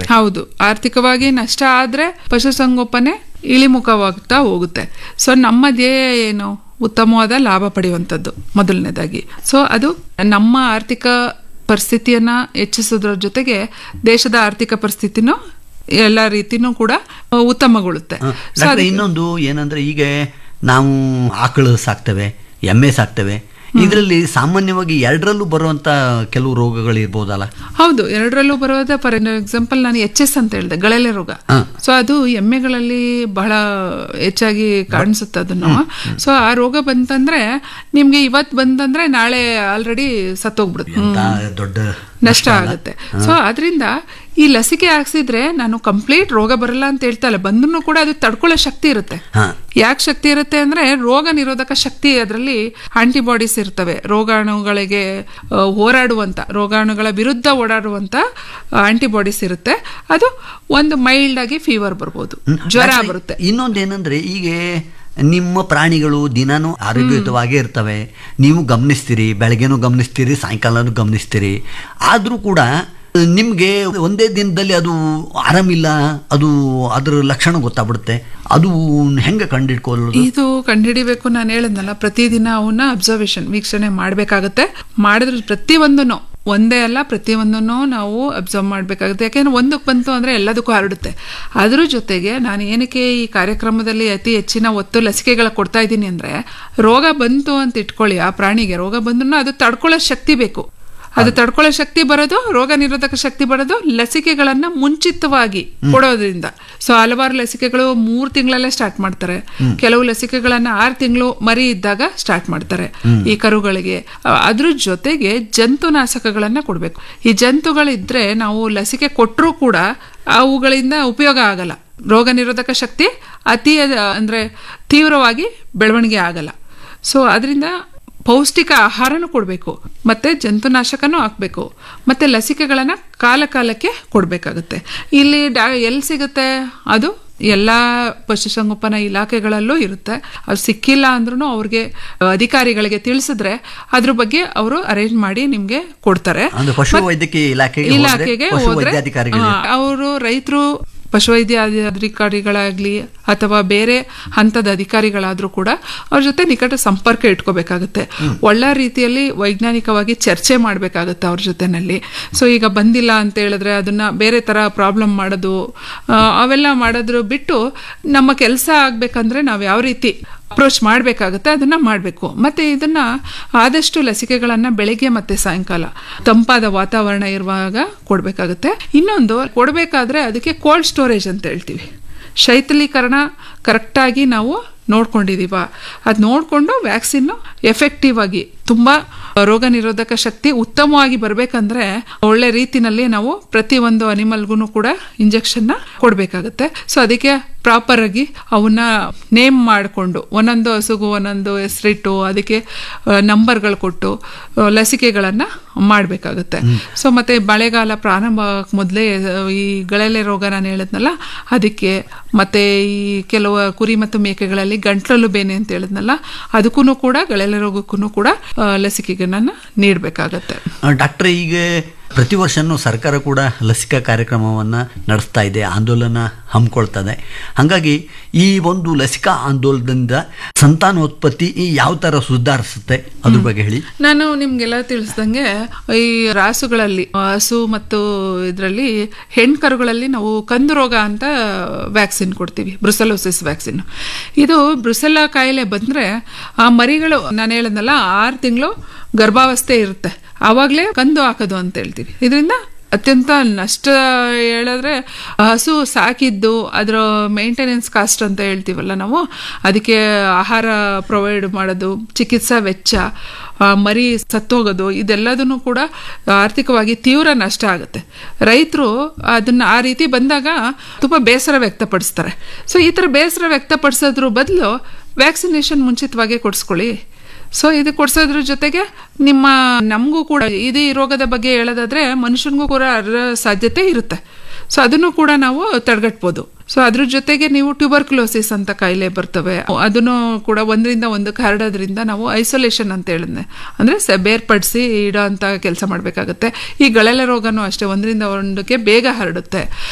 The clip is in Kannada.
ಆಗ್ತವೆ ಹೌದು ಆರ್ಥಿಕವಾಗಿ ನಷ್ಟ ಆದ್ರೆ ಪಶುಸಂಗೋಪನೆ ಇಳಿಮುಖವಾಗ್ತಾ ಹೋಗುತ್ತೆ ಸೊ ನಮ್ಮ ಧ್ಯೇಯ ಏನು ಉತ್ತಮವಾದ ಲಾಭ ಪಡೆಯುವಂಥದ್ದು ಮೊದಲನೇದಾಗಿ ಸೊ ಅದು ನಮ್ಮ ಆರ್ಥಿಕ ಪರಿಸ್ಥಿತಿಯನ್ನ ಹೆಚ್ಚಿಸೋದ್ರ ಜೊತೆಗೆ ದೇಶದ ಆರ್ಥಿಕ ಪರಿಸ್ಥಿತಿನೂ ಎಲ್ಲ ರೀತಿನೂ ಕೂಡ ಉತ್ತಮಗೊಳ್ಳುತ್ತೆ ಸೊ ಡಾಕ್ಟ್ರೆ ಇನ್ನೊಂದು ಏನಂದ್ರೆ ಈಗ ನಾವು ಆಕಳು ಸಾಕ್ತೇವೆ ಎಮ್ಮೆ ಸಾಕ್ತೇವೆ ಇದರಲ್ಲಿ ಸಾಮಾನ್ಯವಾಗಿ ಎರಡರಲ್ಲೂ ಬರುವಂತ ಕೆಲವು ರೋಗಗಳು ಇರ್ಬೋದಲ್ಲ ಹೌದು ಎರಡರಲ್ಲೂ ಬರೋದ ಫಾರ್ ಎಕ್ಸಾಂಪಲ್ ನಾನು ಎಚ್ ಎಸ್ ಅಂತ ಹೇಳಿದೆ ಗಳಲೆ ರೋಗ ಹಾ. ಸೊ ಅದು ಎಮ್ಮೆಗಳಲ್ಲಿ ಬಹಳ ಹೆಚ್ಚಾಗಿ ಕಾಣಿಸುತ್ತೆ ಅದನ್ನು ಸೊ ಆ ರೋಗ ಬಂತಂದ್ರೆ ನಿಮ್ಗೆ ಇವತ್ ಬಂತಂದ್ರೆ ನಾಳೆ ಆಲ್ರೆಡಿ ಸತ್ತೋಗ್ಬಿಡುತ್ತೆ ಎಂತ ದೊಡ್ಡ ನಷ್ಟ ಆಗುತ್ತೆ ಸೊ ಅದರಿಂದ ಈ ಲಸಿಕೆ ಹಾಕ್ಸಿದ್ರೆ ನಾನು ಕಂಪ್ಲೀಟ್ ರೋಗ ಬರಲ್ಲ ಅಂತ ಹೇಳ್ತಾ ಇಲ್ಲ ಬಂದ್ರೂ ಕೂಡ ಅದು ತಡ್ಕೊಳ್ಳೋ ಶಕ್ತಿ ಇರುತ್ತೆ ಹಾ ಯಾಕೆ ಶಕ್ತಿ ಇರುತ್ತೆ ಅಂದ್ರೆ ರೋಗ ನಿರೋಧಕ ಶಕ್ತಿ ಅದರಲ್ಲಿ ಆಂಟಿಬಾಡೀಸ್ ಇರ್ತವೆ ರೋಗಾಣುಗಳಿಗೆ ಆ, ಹೋರಾಡುವಂತ ರೋಗಾಣುಗಳ ವಿರುದ್ಧ ಓಡಾಡುವಂತ ಆಂಟಿಬಾಡೀಸ್ ಇರುತ್ತೆ ಅದು ಒಂದು ಮೈಲ್ಡ್ ಆಗಿ ಫೀವರ್ ಬರ್ಬೋದು ಜ್ವರ ಡಾಕ್ಟ್ರೆ, ಬರುತ್ತೆ ಇನ್ನೊಂದೇನಂದ್ರೆ ಈಗ ನಿಮ್ಮ ಪ್ರಾಣಿಗಳು ದಿನಾನು ಆರೋಗ್ಯಯುತವಾಗೇ ಇರ್ತವೆ ನೀವು ಗಮನಿಸ್ತೀರಿ ಬೆಳಗ್ಗೆನೂ ಗಮನಿಸ್ತೀರಿ ಸಾಯಂಕಾಲನೂ ಗಮನಿಸ್ತೀರಿ ಆದರೂ ಕೂಡ ನಿಮಗೆ ಒಂದೇ ದಿನದಲ್ಲಿ ಅದು ಆರಾಮಿಲ್ಲ ಅದು ಅದರ ಲಕ್ಷಣ ಗೊತ್ತಾಗ್ಬಿಡುತ್ತೆ ಅದು ಹೆಂಗೆ ಕಂಡಿಡ್ಕೊಳ್ಳೋದು ಇದು ಕಂಡುಹಿಡಿಬೇಕು ನಾನು ಹೇಳಿದ್ನಲ್ಲ ಪ್ರತಿದಿನ ಅವನ್ನ ಅಬ್ಸರ್ವೇಷನ್ ವೀಕ್ಷಣೆ ಮಾಡಬೇಕಾಗತ್ತೆ ಮಾಡಿದ್ರೆ ಪ್ರತಿಯೊಂದನ್ನು ಒಂದೇ ಅಲ್ಲ ಪ್ರತಿಯೊಂದನ್ನು ನಾವು ಅಬ್ಸರ್ವ್ ಮಾಡಬೇಕಾಗುತ್ತೆ ಯಾಕೆಂದ್ರೆ ಒಂದಕ್ಕೆ ಬಂತು ಅಂದ್ರೆ ಎಲ್ಲದಕ್ಕೂ ಹರಡುತ್ತೆ ಅದ್ರ ಜೊತೆಗೆ ನಾನು ಏನಕ್ಕೆ ಈ ಕಾರ್ಯಕ್ರಮದಲ್ಲಿ ಅತಿ ಹೆಚ್ಚಿನ ಒತ್ತು ಲಸಿಕೆಗಳ ಕೊಡ್ತಾ ಇದ್ದೀನಿ ಅಂದ್ರೆ ರೋಗ ಬಂತು ಅಂತ ಇಟ್ಕೊಳ್ಳಿ ಆ ಪ್ರಾಣಿಗೆ ರೋಗ ಬಂದ್ರು ಅದು ತಡ್ಕೊಳ್ಳೋ ಶಕ್ತಿ ಬೇಕು ಅದು ತಡ್ಕೊಳ್ಳೋ ಶಕ್ತಿ ಬರೋದು ರೋಗ ನಿರೋಧಕ ಶಕ್ತಿ ಬರೋದು ಲಸಿಕೆಗಳನ್ನ ಮುಂಚಿತವಾಗಿ ಕೊಡೋದ್ರಿಂದ ಸೊ ಹಲವಾರು ಲಸಿಕೆಗಳು ಮೂರು ತಿಂಗಳಲ್ಲೇ ಸ್ಟಾರ್ಟ್ ಮಾಡ್ತಾರೆ ಕೆಲವು ಲಸಿಕೆಗಳನ್ನ ಆರು ತಿಂಗಳು ಮರಿ ಇದ್ದಾಗ ಸ್ಟಾರ್ಟ್ ಮಾಡ್ತಾರೆ ಈ ಕರುಗಳಿಗೆ ಅ- ಅದ್ರ ಜೊತೆಗೆ ಜಂತುನಾಶಕಗಳನ್ನ ಕೊಡಬೇಕು ಈ ಜಂತುಗಳಿದ್ರೆ ನಾವು ಲಸಿಕೆ ಕೊಟ್ಟರೂ ಕೂಡ ಅವುಗಳಿಂದ ಉಪಯೋಗ ಆಗಲ್ಲ ರೋಗ ನಿರೋಧಕ ಶಕ್ತಿ ಅತಿ ಅ- ಅಂದ್ರೆ ತೀವ್ರವಾಗಿ ಬೆಳವಣಿಗೆ ಆಗಲ್ಲ ಸೊ ಅದರಿಂದ ಪೌಷ್ಟಿಕ ಆಹಾರನೂ ಕೊಡಬೇಕು ಮತ್ತೆ ಜಂತುನಾಶಕನೂ ಹಾಕಬೇಕು ಮತ್ತೆ ಲಸಿಕೆಗಳನ್ನ ಕಾಲ ಕಾಲಕ್ಕೆ ಕೊಡಬೇಕಾಗುತ್ತೆ ಇಲ್ಲಿ ಡಾ ಎಲ್ಲಿ ಸಿಗುತ್ತೆ ಅದು ಎಲ್ಲ ಪಶುಸಂಗೋಪನಾ ಇಲಾಖೆಗಳಲ್ಲೂ ಇರುತ್ತೆ ಅದು ಸಿಕ್ಕಿಲ್ಲ ಅಂದ್ರೂ ಅವ್ರಿಗೆ ಅಧಿಕಾರಿಗಳಿಗೆ ತಿಳಿಸಿದ್ರೆ ಅದ್ರ ಬಗ್ಗೆ ಅವರು ಅರೇಂಜ್ ಮಾಡಿ ನಿಮ್ಗೆ ಕೊಡ್ತಾರೆ ಅಂದ್ರೆ ಪಶು ವೈದ್ಯಕೀಯ ಇಲಾಖೆಗೆ ಹೋದ್ರೆ ಇಲಾಖೆಗೆ ಪಶು ಹೋದ್ರೆ ವೈದ್ಯಾಧಿಕಾರಿಗಳು ಅವರು ರೈತರು ಪಶುವೈದ್ಯ ಅಧಿ- ಅಧಿಕಾರಿಗಳಾಗ್ಲಿ ಅಥವಾ ಬೇರೆ ಹಂತದ ಅಧಿಕಾರಿಗಳಾದ್ರೂ ಕೂಡ ಅವ್ರ ಜೊತೆ ನಿಕಟ ಸಂಪರ್ಕ ಇಟ್ಕೋಬೇಕಾಗುತ್ತೆ ಒಳ್ಳೆ ರೀತಿಯಲ್ಲಿ ವೈಜ್ಞಾನಿಕವಾಗಿ ಚರ್ಚೆ ಮಾಡಬೇಕಾಗುತ್ತೆ ಅವ್ರ ಜೊತೆನಲ್ಲಿ ಸೊ ಈಗ ಬಂದಿಲ್ಲ ಅಂತ ಹೇಳಿದ್ರೆ ಅದನ್ನ ಬೇರೆ ತರ ಪ್ರಾಬ್ಲಮ್ ಮಾಡೋದು ಆ, ಅವೆಲ್ಲ ಮಾಡೋದ್ರ ಬಿಟ್ಟು ನಮ್ಮ ಕೆಲಸ ಆಗ್ಬೇಕಂದ್ರೆ ನಾವು ಯಾವ ರೀತಿ ಅಪ್ರೋಚ್ ಮಾಡಬೇಕಾಗುತ್ತೆ ಅದನ್ನ ಮಾಡಬೇಕು ಮತ್ತೆ ಇದನ್ನ ಆದಷ್ಟು ಲಸಿಕೆಗಳನ್ನ ಬೆಳಿಗ್ಗೆ ಮತ್ತೆ ಸಾಯಂಕಾಲ ತಂಪಾದ ವಾತಾವರಣ ಇರುವಾಗ ಕೊಡಬೇಕಾಗುತ್ತೆ ಇನ್ನೊಂದು ಕೊಡಬೇಕಾದ್ರೆ ಅದಕ್ಕೆ ಕೋಲ್ಡ್ ಸ್ಟೋರೇಜ್ ಅಂತ ಹೇಳ್ತೀವಿ ಶೈಥಲೀಕರಣ ಕರೆಕ್ಟಾಗಿ ನಾವು ನೋಡ್ಕೊಂಡಿದೀವ ಅದು ನೋಡಿಕೊಂಡು ವ್ಯಾಕ್ಸಿನ್ ಎಫೆಕ್ಟಿವ್ ಆಗಿ ತುಂಬಾ ರೋಗ ನಿರೋಧಕ ಶಕ್ತಿ ಉತ್ತಮವಾಗಿ ಬರಬೇಕಂದ್ರೆ ಒಳ್ಳೆ ರೀತಿನಲ್ಲಿ ನಾವು ಪ್ರತಿ ಒಂದು ಅನಿಮಲ್ಗೂ ಕೂಡ ಇಂಜೆಕ್ಷನ್ನ ಕೊಡಬೇಕಾಗುತ್ತೆ ಸೊ ಅದಕ್ಕೆ ಪ್ರಾಪರ್ ಆಗಿ ಅವನ್ನ ನೇಮ್ ಮಾಡಿಕೊಂಡು ಒಂದೊಂದು ಹಸುಗು ಒಂದೊಂದು ಹೆಸರಿಟ್ಟು ಅದಕ್ಕೆ ನಂಬರ್ಗಳು ಕೊಟ್ಟು ಆ, ಲಸಿಕೆಗಳನ್ನ ಮಾಡಬೇಕಾಗುತ್ತೆ ಸೊ ಮತ್ತೆ ಮಳೆಗಾಲ ಪ್ರಾರಂಭ ಮೊದಲೇ ಈ ಗಳಲೆ ರೋಗ ನಾನು ಹೇಳಿದ್ನಲ್ಲ ಅದಕ್ಕೆ ಮತ್ತೆ ಈ ಕೆಲವು ಕುರಿ ಮತ್ತು ಮೇಕೆಗಳಲ್ಲಿ ಗಂಟ್ಲಲ್ಲೂ ಬೇನೆ ಅಂತ ಹೇಳಿದ್ನಲ್ಲ ಅದಕ್ಕೂ ಕೂಡ ಗಳಲೆ ರೋಗಕ್ಕೂ ಕೂಡ ಆ, ಲಸಿಕೆಗಳನ್ನ ನೀಡಬೇಕಾಗತ್ತೆ ಡಾಕ್ಟರ್ ಈಗ ಪ್ರತಿ ವರ್ಷನೂ ಸರ್ಕಾರ ಕೂಡ ಲಸಿಕಾ ಕಾರ್ಯಕ್ರಮವನ್ನು ನಡೆಸ್ತಾ ಇದೆ ಆಂದೋಲನ ಹಮ್ಮಿಕೊಳ್ತದೆ ಹಾಗಾಗಿ ಈ ಒಂದು ಲಸಿಕಾ ಆಂದೋಲನದಿಂದ ಸಂತಾನೋತ್ಪತ್ತಿ ಈ ಯಾವ ಥರ ಸುಧಾರಿಸುತ್ತೆ ಅದ್ರ ಬಗ್ಗೆ ಹೇಳಿ ನಾನು ನಿಮ್ಗೆಲ್ಲ ತಿಳಿಸ್ದಂಗೆ ಈ ರಾಸುಗಳಲ್ಲಿ ಹಸು ಮತ್ತು ಇದರಲ್ಲಿ ಹೆಣ್ಕರುಗಳಲ್ಲಿ ನಾವು ಕಂದು ರೋಗ ಅಂತ ವ್ಯಾಕ್ಸಿನ್ ಕೊಡ್ತೀವಿ ಬ್ರುಸಲೋಸಿಸ್ ವ್ಯಾಕ್ಸಿನ್ ಇದು ಬ್ರುಸೆಲ್ಲ ಕಾಯಿಲೆ ಬಂದ್ರೆ ಆ ಮರಿಗಳು ನಾನು ಹೇಳಿದ್ನಲ್ಲ ಆರು ತಿಂಗಳು ಗರ್ಭಾವಸ್ಥೆ ಇರುತ್ತೆ ಆವಾಗಲೇ ಕಂದು ಹಾಕೋದು ಅಂತ ಹೇಳ್ತೀವಿ ಇದರಿಂದ ಅತ್ಯಂತ ನಷ್ಟ ಹೇಳಿದ್ರೆ ಹಸು ಸಾಕಿದ್ದು ಅದರ ಮೇಂಟೆನೆನ್ಸ್ ಕಾಸ್ಟ್ ಅಂತ ಹೇಳ್ತೀವಲ್ಲ ನಾವು ಅದಕ್ಕೆ ಆಹಾರ ಪ್ರೊವೈಡ್ ಮಾಡೋದು ಚಿಕಿತ್ಸಾ ವೆಚ್ಚ ಆ, ಮರಿ ಸತ್ತೋಗೋದು ಇದೆಲ್ಲದನ್ನು ಕೂಡ ಆರ್ಥಿಕವಾಗಿ ತೀವ್ರ ನಷ್ಟ ಆಗುತ್ತೆ ರೈತರು ಅದನ್ನ ಆ ರೀತಿ ಬಂದಾಗ ತುಂಬ ಬೇಸರ ವ್ಯಕ್ತಪಡಿಸ್ತಾರೆ ಸೊ ಈ ಥರ ಬೇಸರ ವ್ಯಕ್ತಪಡಿಸೋದ್ರ ಬದಲು ವ್ಯಾಕ್ಸಿನೇಷನ್ ಮುಂಚಿತವಾಗೇ ಕೊಡಿಸ್ಕೊಳ್ಳಿ ಸೊ ಇದು ಕೊಡ್ಸೋದ್ರ ಜೊತೆಗೆ ನಿಮ್ಮ ನಮಗೂ ಕೂಡ ಇದು ಈ ರೋಗದ ಬಗ್ಗೆ ಹೇಳೋದಾದ್ರೆ ಮನುಷ್ಯನಿಗೂ ಕೂಡ ಅದರ ಸಾಧ್ಯತೆ ಇರುತ್ತೆ ಸೊ ಅದನ್ನು ಕೂಡ ನಾವು ತಡೆಗಟ್ಬೋದು ಸೊ ಅದ್ರ ಜೊತೆಗೆ ನೀವು ಟ್ಯೂಬರ್ಕ್ಲೋಸಿಸ್ ಅಂತ ಕಾಯಿಲೆ ಬರ್ತವೆ ಅದನ್ನು ಕೂಡ ಒಂದರಿಂದ ಒಂದಕ್ಕೆ ಹರಡೋದ್ರಿಂದ ನಾವು ಐಸೋಲೇಷನ್ ಅಂತ ಹೇಳಿದ್ನೆ ಅಂದ್ರೆ ಸ- ಬೇರ್ಪಡಿಸಿ ಇಡೋ ಅಂತ ಕೆಲಸ ಮಾಡಬೇಕಾಗುತ್ತೆ ಈ ಗಳಲೆ ರೋಗನೂ ಅಷ್ಟೇ ಒಂದರಿಂದ ಒಂದಕ್ಕೆ ಬೇಗ ಹರಡುತ್ತೆ